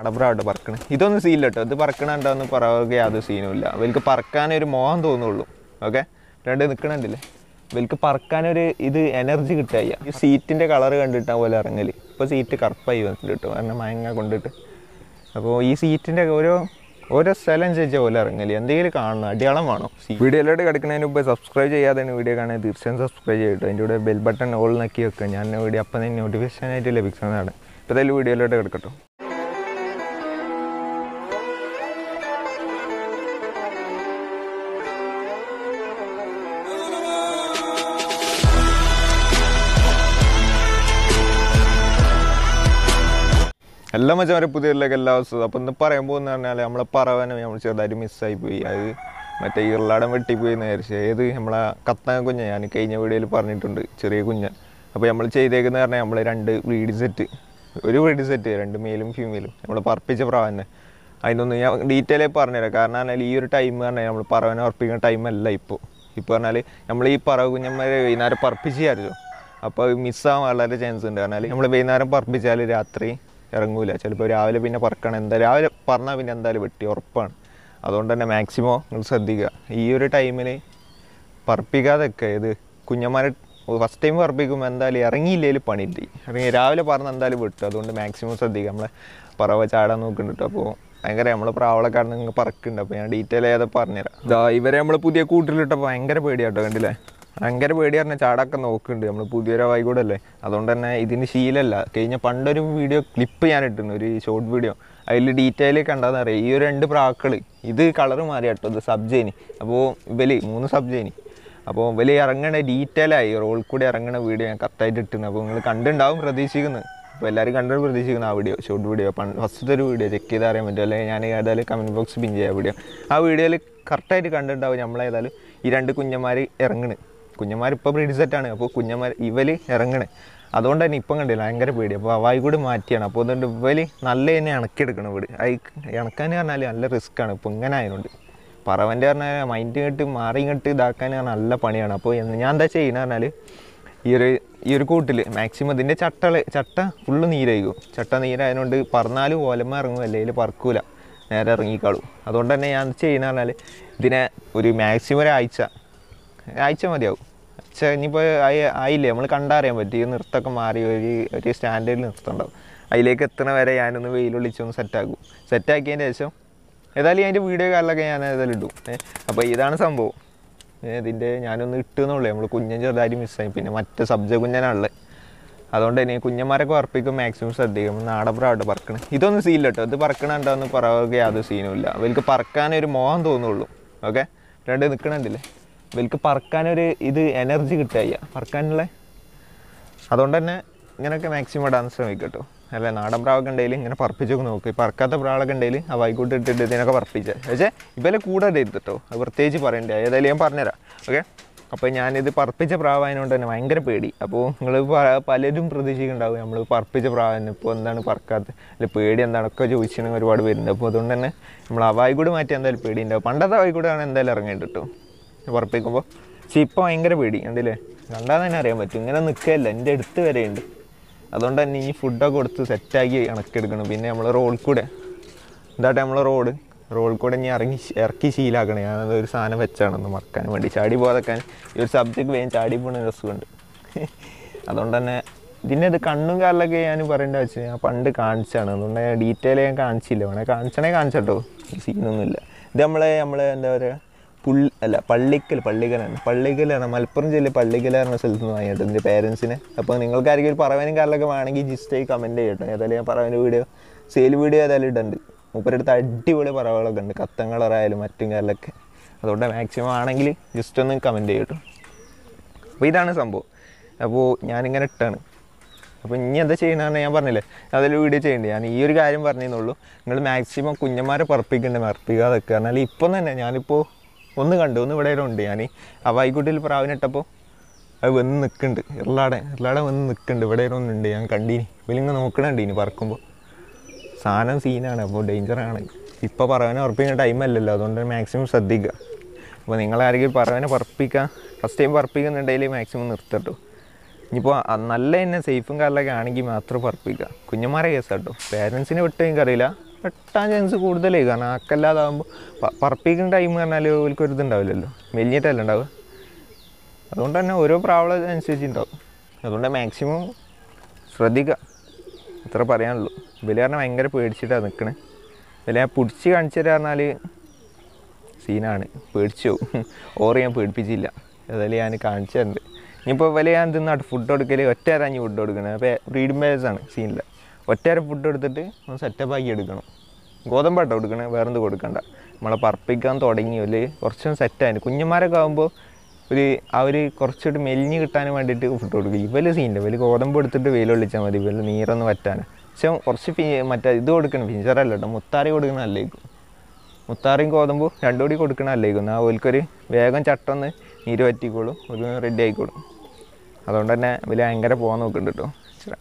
അടബ്രാട്ട് പറക്കണ് ഇതൊന്നും സീനില്ല കേട്ടോ ഇത് പറക്കണുണ്ടോന്ന് പറയുക യാതൊരു സീനുമില്ല ഇവർക്ക് പറക്കാനൊരു മോഹം തോന്നുള്ളൂ ഓക്കെ രണ്ട് നിൽക്കണുണ്ടല്ലേ ഇവർക്ക് പറക്കാനൊരു ഇത് എനർജി കിട്ടായ ഈ സീറ്റിൻ്റെ കളർ കണ്ടിട്ടാ പോലെ ഇറങ്ങല് ഇപ്പോൾ സീറ്റ് കറുപ്പായി വന്നിട്ട് കേട്ടോ കാരണം മയങ്ങ കൊണ്ടിട്ട് അപ്പോൾ ഈ സീറ്റിൻ്റെ ഓരോ ഓരോ സ്ഥലം അനുസരിച്ച പോലെ ഇറങ്ങല് എന്തെങ്കിലും കാണണം അടിയാളം വേണം വീഡിയോയിലോട്ട് കിടക്കുന്നതിന് മുമ്പ് സബ്സ്ക്രൈബ് ചെയ്യാതെയാണ് വീഡിയോ കാണാൻ തീർച്ചയായും സബ്സ്ക്രൈബ് ചെയ്യട്ടോ അതിൻ്റെ കൂടെ ബെൽ ബട്ടൺ ഓൾ നക്കി വെക്കുക ഞാൻ വീഡിയോ അപ്പം തന്നെ നോട്ടിഫിക്കേഷൻ ആയിട്ട് ലഭിക്കുന്നതാണ് ഇപ്പോൾ ഏതായാലും വീഡിയോയിലോട്ട് കിടക്കട്ടോ എല്ലാ മച്ചമാരെ പുതിയതിലേക്ക് എല്ലാ ദിവസവും അപ്പം ഇന്ന് പറയാൻ പോകുന്ന പറഞ്ഞാൽ നമ്മളെ പറവനെ നമ്മൾ ചെറുതായിട്ട് മിസ്സായി പോയി അത് മറ്റേ ഈർലാടം വെട്ടിപ്പോയി എന്ന് വിചാരിച്ചു ഏത് നമ്മളെ കത്താൻ കുഞ്ഞ ഞാൻ കഴിഞ്ഞ വീഡിയോയിൽ പറഞ്ഞിട്ടുണ്ട് ചെറിയ കുഞ്ഞ അപ്പോൾ നമ്മൾ ചെയ്തേക്കുന്ന പറഞ്ഞാൽ നമ്മൾ രണ്ട് വീഡി സെറ്റ് ഒരു വീഡി സെറ്റ് രണ്ട് മെയിലും ഫീമെയിലും നമ്മൾ പറപ്പിച്ച പ്രാവന്നെ അതിനൊന്നും ഞാൻ ഡീറ്റെയിൽ ആയി പറഞ്ഞുതരാം കാരണം പറഞ്ഞാൽ ഈ ഒരു ടൈം പറഞ്ഞാൽ നമ്മൾ പറവനെ ഉറപ്പിക്കുന്ന ടൈം അല്ല ഇപ്പോൾ ഇപ്പോൾ പറഞ്ഞാൽ നമ്മൾ ഈ പറവ കുഞ്ഞന്മാരെ വൈകുന്നേരം പറപ്പിച്ച് വിചാരിച്ചോ അപ്പോൾ മിസ്സാവാൻ വളരെ ചാൻസ് ഉണ്ട് കാരണം നമ്മൾ വൈകുന്നേരം പറപ്പിച്ചാൽ രാത്രി ഇറങ്ങൂല ചിലപ്പോൾ രാവിലെ പിന്നെ പറക്കണം എന്താ രാവിലെ പറഞ്ഞാൽ പിന്നെ എന്തായാലും വെട്ടി ഉറപ്പാണ് അതുകൊണ്ട് തന്നെ മാക്സിമം നിങ്ങൾ ശ്രദ്ധിക്കുക ഈ ഒരു ടൈമിൽ പറപ്പിക്കാതൊക്കെ ഇത് കുഞ്ഞന്മാരെ ഫസ്റ്റ് ടൈം പറപ്പിക്കുമ്പോൾ എന്തായാലും ഇറങ്ങിയില്ലെങ്കിൽ പണിയില്ല ഇറങ്ങി രാവിലെ പറഞ്ഞ എന്തായാലും വിട്ടു അതുകൊണ്ട് മാക്സിമം ശ്രദ്ധിക്കുക നമ്മളെ പറവ ചാടാൻ നോക്കുന്നുണ്ട് അപ്പോൾ ഭയങ്കര നമ്മളെ പ്രാവളക്കാരൻ നിങ്ങൾ പറക്കുന്നുണ്ട് അപ്പോൾ ഞാൻ ഡീറ്റെയിൽ ചെയ്ത് പറഞ്ഞുതരാം ഇതാ ഇവരെ നമ്മൾ പുതിയ കൂട്ടിലിട്ടപ്പോൾ ഭയങ്കര പേടിയാട്ടോ കണ്ടില്ലേ ഭയങ്കര പേടി പറഞ്ഞാൽ ചാടൊക്കെ നോക്കുന്നുണ്ട് നമ്മൾ പുതിയൊരു വൈകൂടല്ലേ അതുകൊണ്ട് തന്നെ ഇതിന് ശീലമല്ല കഴിഞ്ഞ പണ്ടൊരു വീഡിയോ ക്ലിപ്പ് ഞാൻ ഇട്ടിരുന്നു ഒരു ഷോർട്ട് വീഡിയോ അതിൽ ഡീറ്റെയിൽ കണ്ടാന്ന് അറിയാം ഈ ഒരു രണ്ട് പ്രാക്കൾ ഇത് കളർ മാറി കേട്ടോ ഇത് സബ്ജേനി അപ്പോൾ ഇവല് മൂന്ന് സബ്ജേനി അപ്പോൾ ഇവല് ഇറങ്ങണ ഡീറ്റെയിൽ ആയി റോൾ കൂടി ഇറങ്ങണ വീഡിയോ ഞാൻ കറക്റ്റായിട്ട് ഇട്ടിരുന്നു അപ്പോൾ നിങ്ങൾ കണ്ടുണ്ടാവും പ്രതീക്ഷിക്കുന്നത് അപ്പോൾ എല്ലാവരും കണ്ടു പ്രതീക്ഷിക്കുന്ന ആ വീഡിയോ ഷോർട്ട് വീഡിയോ ഫസ്റ്റത്തെ ഒരു വീഡിയോ ചെക്ക് ചെയ്ത് അറിയാൻ പറ്റും അല്ലെങ്കിൽ ഞാൻ ഏതായാലും കമൻറ്റ് ബോക്സ് പിൻ ചെയ്യാം വീഡിയോ ആ വീഡിയോയിൽ കറക്റ്റായിട്ട് കണ്ടിട്ടുണ്ടാവും നമ്മളേതായാലും ഈ രണ്ട് കുഞ്ഞന്മാർ ഇറങ്ങണ് കുഞ്ഞന്മാർ ഇപ്പോൾ ബ്രീഡ് സെറ്റാണ് അപ്പോൾ കുഞ്ഞന്മാർ ഇവല് ഇറങ്ങണേ അതുകൊണ്ട് തന്നെ ഇപ്പം കണ്ടില്ല ഭയങ്കര പേടി അപ്പോൾ അവായി കൂടി മാറ്റിയാണ് അപ്പോൾ അതുകൊണ്ട് ഇവല് നല്ല തന്നെ ഇണക്കിയെടുക്കണം വീട് അത് ഇണക്കാൻ പറഞ്ഞാൽ നല്ല റിസ്ക്കാണ് ഇപ്പോൾ ഇങ്ങനെ ആയതുകൊണ്ട് പറവൻ്റെ പറഞ്ഞാൽ മൈൻഡ് ഇങ്ങോട്ട് മാറി ഇങ്ങോട്ട് ഇതാക്കാൻ പറഞ്ഞാൽ നല്ല പണിയാണ് അപ്പോൾ എന്ന് ഞാൻ എന്താ ചെയ്യുന്നത് പറഞ്ഞാൽ ഈ ഒരു ഈ ഒരു കൂട്ടിൽ മാക്സിമം ഇതിൻ്റെ ചട്ടകൾ ചട്ട ഫുള്ള് നീരായിരിക്കും ചട്ട നീരായതുകൊണ്ട് പറന്നാലും ഓലമ്മ ഇറങ്ങും അല്ലെങ്കിൽ പറക്കൂല നേരെ ഇറങ്ങിക്കാളും അതുകൊണ്ട് തന്നെ ഞാൻ ചെയ്യുന്ന പറഞ്ഞാൽ ഇതിനെ ഒരു മാക്സിമം ഒരാഴ്ച ആഴ്ച മതിയാവും ആഴ്ച ഇനിയിപ്പോൾ ആയി ആയില്ലേ നമ്മൾ കണ്ടറിയാൻ പറ്റും ഈ നൃത്തമൊക്കെ മാറി ഒരു ഒരു സ്റ്റാൻഡേർഡിൽ നൃത്തമുണ്ടാവും അതിലേക്ക് എത്തണ വരെ ഞാനൊന്ന് വെയിലൊളിച്ചൊന്ന് സെറ്റാക്കും സെറ്റാക്കിയതിന് ശേഷം ഏതായാലും അതിൻ്റെ വീഡിയോ കാലിലൊക്കെ ഞാൻ ഏതായാലും ഇടും അപ്പോൾ ഇതാണ് സംഭവം ഏ, ഇതിൻ്റെ ഞാനൊന്ന് ഇട്ടുന്നുള്ളൂ നമ്മൾ കുഞ്ഞൻ ചെറുതായിട്ട് മിസ്സായി പിന്നെ മറ്റേ സബ്ജ കുഞ്ഞനാണുള്ളത് അതുകൊണ്ട് തന്നെ ഈ കുഞ്ഞന്മാരൊക്കെ പറപ്പിക്കും മാക്സിമം ശ്രദ്ധിക്കും നാടപ്രാവട്ടെ പറക്കണേ ഇതൊന്നും സീനില്ല കേട്ടോ ഇത് പറക്കണുണ്ടോന്ന് പറയുക യാതൊരു സീനുമില്ല ഇവർക്ക് പറക്കാനൊരു മോഹം തോന്നുള്ളൂ ഓക്കെ രണ്ട് നിൽക്കണുണ്ടല്ലേ ഇവർക്ക് പറക്കാനൊരു ഇത് എനർജി കിട്ടുക പറക്കാനുള്ള അതുകൊണ്ട് തന്നെ ഇങ്ങനെയൊക്കെ മാക്സിമം ഇടാൻ ശ്രമിക്കട്ടോ അല്ല നാടൻ പ്രാവൊക്കെ ഉണ്ടെങ്കിൽ ഇങ്ങനെ പറപ്പിച്ചൊക്കെ നോക്കും ഈ പറക്കാത്ത പ്രാവൊക്കെ ഉണ്ടെങ്കിൽ ആ വൈകോട്ട് ഇട്ടിട്ട് ഇതിനൊക്കെ പറപ്പിച്ച പക്ഷേ ഇവരെ കൂടെ ഇടരുത് കേട്ടോ അത് പ്രത്യേകിച്ച് പറയണ്ടേ ഏതായാലും ഞാൻ പറഞ്ഞുതരാം ഓക്കെ അപ്പോൾ ഞാനിത് പറപ്പിച്ച പ്രാവായതുകൊണ്ട് തന്നെ ഭയങ്കര പേടി അപ്പോൾ നിങ്ങൾ പലരും പ്രതീക്ഷിക്കുന്നുണ്ടാവും നമ്മൾ പറപ്പിച്ച പ്രാവിന് ഇപ്പോൾ എന്താണ് പറക്കാത്ത അല്ലെ പേടി എന്താണൊക്കെ ചോദിച്ചിട്ട് ഒരുപാട് പേരുണ്ട് അപ്പോൾ അതുകൊണ്ട് തന്നെ നമ്മൾ ആ വായിക്കൂടെ മാറ്റി എന്തായാലും പേടി ഉണ്ടാവും പണ്ടത്തെ വായിക്കൂടെയാണ് എന്തായാലും ഇറങ്ങിയിട്ട് കേട്ടോ പറപ്പിക്കുമ്പോൾ പക്ഷേ ഇപ്പോൾ ഭയങ്കര പേടി കണ്ടില്ലേ കണ്ടാൽ തന്നെ അറിയാൻ പറ്റും ഇങ്ങനെ നിൽക്കുകയല്ല എൻ്റെ അടുത്ത് വരെയുണ്ട് അതുകൊണ്ട് തന്നെ ഈ ഫുഡൊക്കെ കൊടുത്ത് സെറ്റാക്കി കണക്കെടുക്കണം പിന്നെ നമ്മൾ റോഡ് കൂടെ എന്താട്ടെ നമ്മൾ റോഡ് റോഡ് കൂടെ ഇനി ഇറങ്ങി ഇറക്കി ശീലാക്കണം ഞാനത് ഒരു സാധനം വെച്ചാണെന്ന് മറക്കാൻ വേണ്ടി ചാടി പോകാതെക്കാൻ ഈ ഒരു സബ്ജക്റ്റ് വേഗം ചാടി പോകുന്ന രസമുണ്ട് അതുകൊണ്ട് തന്നെ ഇതിൻ്റെ ഇത് കണ്ണും കാലിലൊക്കെ ഞാൻ പറയേണ്ട വെച്ചാൽ ഞാൻ പണ്ട് കാണിച്ചാണ് അതുകൊണ്ട് ഞാൻ ഡീറ്റെയിൽ ഞാൻ കാണിച്ചില്ല വേണേൽ കാണിച്ചണേ കാണിച്ചട്ടോ സീനൊന്നുമില്ല ഇത് നമ്മളെ നമ്മളെ എന്താ പറയുക പുള്ളി അല്ല പള്ളിക്കൽ പള്ളിക്കലാണ് പള്ളിക്കലാണ് മലപ്പുറം ജില്ലയിൽ പള്ളിക്കൽ പറഞ്ഞ സ്ഥലത്ത് നിന്ന് വാങ്ങിയിട്ട് എൻ്റെ പേരൻസിന് അപ്പോൾ നിങ്ങൾക്ക് ആരെങ്കിലും പറവനും കാറിലൊക്കെ വേണമെങ്കിൽ ജസ്റ്റ് ആയി കമൻറ്റ് ചെയ്യട്ടോ ഏതായാലും ഞാൻ പറവൻ്റെ വീഡിയോ സെയിൽ വീഡിയോ ഏതായാലും ഇടുന്നുണ്ട് മൂപ്പരടുത്ത് അടിപൊളി പറവകളൊക്കെ ഉണ്ട് കത്തൻ കളറായാലും മറ്റും കാലിലൊക്കെ അതുകൊണ്ട് മാക്സിമം ആണെങ്കിൽ ജസ്റ്റ് ഒന്ന് കമൻറ്റ് ചെയ്യട്ടോ അപ്പോൾ ഇതാണ് സംഭവം അപ്പോൾ ഞാനിങ്ങനെ ഇട്ടാണ് അപ്പോൾ ഇനി എന്താ ചെയ്യണമെന്ന് ഞാൻ പറഞ്ഞില്ലേ അതിൽ വീഡിയോ ചെയ്യേണ്ടി ഞാൻ ഈ ഒരു കാര്യം പറഞ്ഞെന്നുള്ളൂ നിങ്ങൾ മാക്സിമം കുഞ്ഞന്മാരെ പറപ്പിക്കണ്ടേ പറപ്പിക്കാതൊക്കെ കാരണം ഇപ്പം തന്നെ ഞാനിപ്പോൾ ഒന്ന് കണ്ടു ഒന്ന് ഇവിടെ ഉണ്ട് ഞാൻ ആ വൈകുട്ടിയിൽ പ്രാവിനിട്ടപ്പോൾ അത് വന്ന് നിൽക്കുന്നുണ്ട് എറളാടെ എറളാടെ വന്ന് നിൽക്കുന്നുണ്ട് ഇവിടെ ഒന്നുണ്ട് ഞാൻ കണ്ടീനി ഇവലിങ്ങനെ നോക്കണുണ്ട് ഇനി പറക്കുമ്പോൾ സാധനം സീനാണ് അപ്പോൾ ഡേഞ്ചറാണ് ഇപ്പോൾ പറവനെ ഉറപ്പിക്കുന്ന ടൈമല്ലല്ലോ അതുകൊണ്ട് മാക്സിമം ശ്രദ്ധിക്കുക അപ്പോൾ നിങ്ങളാരെങ്കിലും പറവനെ പറപ്പിക്കുക ഫസ്റ്റ് ടൈം പറപ്പിക്കുന്നുണ്ടെങ്കിൽ മാക്സിമം നിർത്തട്ടോ ഇനിയിപ്പോൾ അ- നല്ല തന്നെ സേഫും കാറിലൊക്കെ ആണെങ്കിൽ മാത്രം പറപ്പിക്കുക കുഞ്ഞന്മാരെ കേസ് കേട്ടോ പേരൻസിനെ വിട്ട് എനിക്കറിയില്ല വെട്ടാൻ ചാൻസ് കൂടുതലായി കാരണം ആക്കല്ലാതാകുമ്പോൾ പറപ്പിക്കുന്ന ടൈം പറഞ്ഞാൽ ഓൽക്ക് ഒരു ഇതുണ്ടാവില്ലല്ലോ മെലിഞ്ഞിട്ടല്ല ഉണ്ടാവുക അതുകൊണ്ട് തന്നെ ഓരോ പ്രാവളം അനുസരിച്ചുണ്ടാവും അതുകൊണ്ട് മാക്സിമം ശ്രദ്ധിക്കുക ഇത്ര പറയാനുള്ളൂ ഇവര് പറഞ്ഞാൽ ഭയങ്കര പേടിച്ചിട്ടാണ് നിൽക്കണേ ഇവരെ ഞാൻ പിടിച്ച് കാണിച്ചു തരാറിഞ്ഞാൽ സീനാണ് പേടിച്ചു പോകും ഓറ് ഞാൻ പേടിപ്പിച്ചില്ല ഏതായാലും ഞാൻ കാണിച്ചു തരുന്നുണ്ട് ഇനിയിപ്പോൾ വില ഞാൻ തിന്നാട്ട് ഫുഡ് കൊടുക്കൽ ഒറ്റയരാഞ്ഞ് ഫുഡ് കൊടുക്കണം അപ്പോൾ ബ്രീഡിംഗ് ബേസ് ആണ് സീനില്ല ഒറ്റയര ഫുഡ് എടുത്തിട്ട് ഒന്ന് സെറ്റപ്പ് ആക്കി എടുക്കണം ഗോതമ്പാട്ടോ കൊടുക്കണേ വേറെന്ത് കൊടുക്കണ്ട നമ്മളെ പറപ്പിക്കാൻ തുടങ്ങി ഒരു കുറച്ചൊന്ന് സെറ്റായി കുഞ്ഞന്മാരൊക്കെ ആകുമ്പോൾ ഒരു അവർ കുറച്ചുകൂടി മെലിഞ്ഞ് കിട്ടാൻ വേണ്ടിയിട്ട് ഫുഡ് കൊടുക്കും ഇവല് സീനില്ല ഇവല് ഗോതമ്പ് എടുത്തിട്ട് വെയിലൊള്ളിച്ചാൽ മതി ഇവല് നീരൊന്ന് വറ്റാൻ പക്ഷെ കുറച്ച് ഫി മറ്റേ ഇത് കൊടുക്കണം ഫിഞ്ചറല്ല കേട്ടോ മുത്താറി കൊടുക്കുന്ന നല്ലേക്കും മുത്താറിയും ഗോതമ്പും രണ്ടും കൂടി കൊടുക്കണ നല്ലേക്കും എന്നാൽ ഓൽക്കൊരു വേഗം ചട്ടൊന്ന് നീര് വറ്റിക്കോളും ഒരു റെഡി ആയിക്കോളും അതുകൊണ്ട് തന്നെ ഇവല് ഭയങ്കര പോകാൻ നോക്കുന്നുണ്ട് കേട്ടോ ഇച്ചിരി.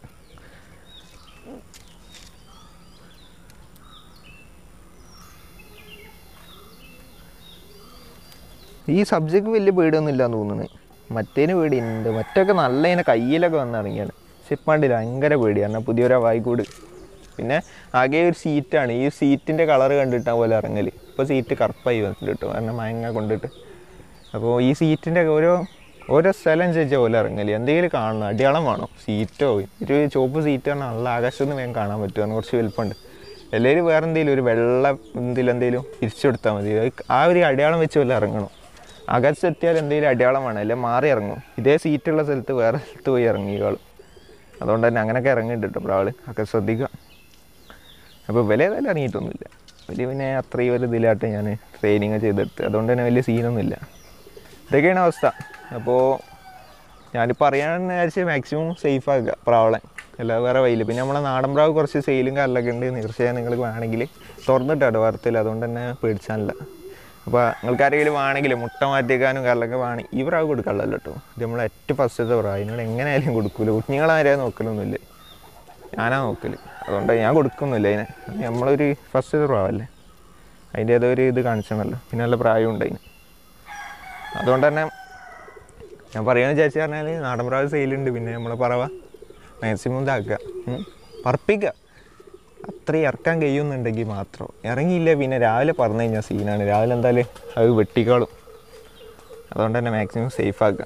ഈ സബ്ജക്റ്റ് വലിയ പേടിയൊന്നും ഇല്ലാന്ന് തോന്നുന്നു മറ്റേന് പേടിയുണ്ട് മറ്റൊക്കെ നല്ല ഇങ്ങനെ കയ്യിലൊക്കെ വന്നിറങ്ങിയാണ് പക്ഷെ ഇപ്പം കണ്ടില്ല ഭയങ്കര പേടിയാണ് കാരണം പുതിയൊരു വായിക്കൂട് പിന്നെ ആകെ ഒരു സീറ്റാണ് ഈ സീറ്റിൻ്റെ കളർ കണ്ടിട്ടാ പോലെ ഇറങ്ങൽ ഇപ്പോൾ സീറ്റ് കറുപ്പായി വന്നിട്ട് കേട്ടോ കാരണം മയങ്ങ കൊണ്ടിട്ട് അപ്പോൾ ഈ സീറ്റിൻ്റെ ഓരോ ഓരോ സ്ഥലം അനുസരിച്ച പോലെ ഇറങ്ങൽ എന്തെങ്കിലും കാണണം അടിയാളം വേണം സീറ്റോ ഒരു ചുവപ്പ് സീറ്റ് പറഞ്ഞാൽ നല്ല ആകാശത്ത് വേഗം കാണാൻ പറ്റും അങ്ങനെ കുറച്ച് വലുപ്പമുണ്ട് എല്ലാവരും വേറെ എന്തെങ്കിലും ഒരു വെള്ള എന്തെങ്കിലും എന്തെങ്കിലും തിരിച്ചു കൊടുത്താൽ മതി അത് ആ ഒരു അടയാളം വെച്ച് വല്ല ഇറങ്ങണം അകത്തെത്തിയാൽ എന്തെങ്കിലും അടയാളം വേണം അല്ലെങ്കിൽ മാറി ഇറങ്ങും ഇതേ സീറ്റുള്ള സ്ഥലത്ത് വേറെ സ്ഥലത്ത് പോയി ഇറങ്ങി ഇയാൾ അതുകൊണ്ട് തന്നെ അങ്ങനെയൊക്കെ ഇറങ്ങിയിട്ടുണ്ട് കേട്ടോ ഇപ്പോൾ ആള് ഒക്കെ ശ്രദ്ധിക്കുക അപ്പോൾ വില ഏതായാലും ഇറങ്ങിയിട്ടൊന്നുമില്ല വലിയ പിന്നെ അത്രയും ഒരു ഇതിലായിട്ട് ഞാൻ ട്രെയിനിങ് ചെയ്തെടുത്ത് അതുകൊണ്ട് തന്നെ വലിയ സീനൊന്നുമില്ല ഇതൊക്കെയാണ് അവസ്ഥ അപ്പോൾ ഞാനിപ്പോൾ അറിയാമെന്ന് വിചാരിച്ച് മാക്സിമം സേഫ് ആക്കുക പ്രാവളെ അല്ലാതെ വേറെ വയ്യില്ല പിന്നെ നമ്മളെ നാടൻ പ്രാവ് കുറച്ച് സെയിലും കാര്യങ്ങളൊക്കെ ഉണ്ട് തീർച്ചയായും നിങ്ങൾക്ക് വേണമെങ്കിൽ തുറന്നിട്ടാട്ടോ വാർത്തയിൽ അതുകൊണ്ട് തന്നെ പേടിച്ചാനില്ല അപ്പോൾ നിങ്ങൾക്ക് ആരെങ്കിലും വേണമെങ്കിൽ മുട്ട മാറ്റിയേക്കാനും കാര്യങ്ങളൊക്കെ വേണം ഈ പ്രാവ് കൊടുക്കാനുള്ളല്ലോ കേട്ടോ ഇത് നമ്മൾ ഏറ്റവും ഫസ്റ്റത്തെ പ്രാവ് അതിനോട് എങ്ങനെയായാലും കൊടുക്കൂല കുഞ്ഞുങ്ങളാരെയും നോക്കലൊന്നുമില്ല ഞാനാ നോക്കൽ അതുകൊണ്ട് ഞാൻ കൊടുക്കുന്നില്ല അതിനെ അത് നമ്മളൊരു ഫസ്റ്റ് പ്രാവല്ലേ അതിൻ്റെ ഏതോ ഒരു ഇത് കാണിച്ചണല്ലോ പിന്നെ നല്ല പ്രായമുണ്ട് അതിന് അതുകൊണ്ട് തന്നെ ഞാൻ പറയാന്ന് വിചാരിച്ചു പറഞ്ഞാൽ നാടൻ പ്രാവ് സെയിലുണ്ട് പിന്നെ നമ്മളെ പറവ മാക്സിമം ഇതാക്കുക ഉം. പറപ്പിക്കുക അത്രയും ഇറക്കാൻ കഴിയുന്നുണ്ടെങ്കിൽ മാത്രം ഇറങ്ങിയില്ല പിന്നെ രാവിലെ പറഞ്ഞു കഴിഞ്ഞാൽ സീനാണ് രാവിലെ എന്തായാലും അത് വെട്ടിക്കോളും അതുകൊണ്ട് തന്നെ മാക്സിമം സേഫ് ആക്കുക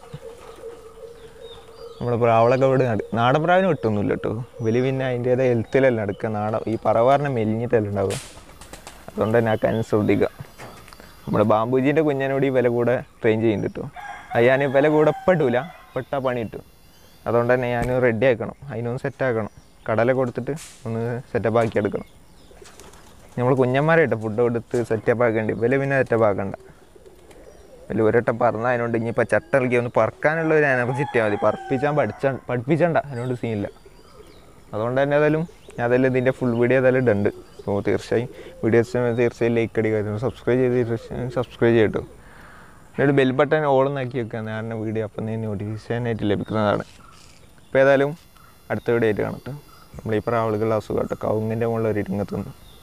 നമ്മുടെ പ്രാവളൊക്കെ ഇവിടെ നട നാടൻ പ്രാവിന് വിട്ടൊന്നുമില്ല കേട്ടോ വലിയ പിന്നെ അതിൻ്റേതായ ഹെൽത്തിലല്ല എടുക്കുക നാടൻ ഈ പറവാറിനെ മെലിഞ്ഞിട്ടല്ല ഉണ്ടാവുക അതുകൊണ്ട് തന്നെ ആ കാര്യം ശ്രദ്ധിക്കുക നമ്മുടെ ബാമ്പൂജീൻ്റെ കുഞ്ഞിനോട് ഈ വില കൂടെ ട്രെയിൻ ചെയ്യുന്നുണ്ട് കേട്ടോ അത് ഞാൻ വില കൂടെ പെടൂല പെട്ടാ പണി കിട്ടും അതുകൊണ്ട് തന്നെ ഞാൻ റെഡി ആക്കണം അതിനൊന്ന് സെറ്റ് ആക്കണം കടല കൊടുത്തിട്ട് ഒന്ന് സെറ്റപ്പ് ആക്കി എടുക്കണം നമ്മൾ കുഞ്ഞന്മാരായിട്ട് ഫുഡ് കൊടുത്ത് സെറ്റപ്പ് ആക്കേണ്ടി വില പിന്നെ സെറ്റപ്പ് ആക്കണ്ട വലിയ ഒരട്ടം പറഞ്ഞ അതിനോട് ഇനിയിപ്പോൾ ചട്ടിളക്കി ഒന്ന് പറക്കാനുള്ള ഒരു എനർജി ഇട്ടിയാൽ മതി പറപ്പിച്ചാൽ പഠിച്ച പഠിപ്പിച്ചണ്ട അതിനോട് സീനില്ല അതുകൊണ്ട് തന്നെ ഏതായാലും ഞാൻ അതെല്ലാം ഇതിൻ്റെ ഫുൾ വീഡിയോ ഏതായാലും ഇടുന്നുണ്ട് അപ്പോൾ തീർച്ചയായും വീഡിയോസ് തീർച്ചയായും ലൈക്ക് അടിക്കുക സബ്സ്ക്രൈബ് ചെയ്ത് തീർച്ചയായും സബ്സ്ക്രൈബ് ചെയ്യട്ടോ എന്നിട്ട് ബെൽ ബട്ടൺ ഓളെന്നാക്കി വെക്കുക ഞാൻ വീഡിയോ അപ്പം തന്നെ നോട്ടിഫിക്കേഷൻ ആയിട്ട് ലഭിക്കുന്നതാണ് അപ്പോൾ ഏതായാലും അടുത്ത വീഡിയോ ആയിട്ട് കാണട്ടെ നമ്മൾ ഈ പ്രാവളുകളുടെ അസുഖം കേട്ടോ കവുങ്ങിൻ്റെ മുകളിൽ ഒരു ഇരിങ്ങത്തുന്നു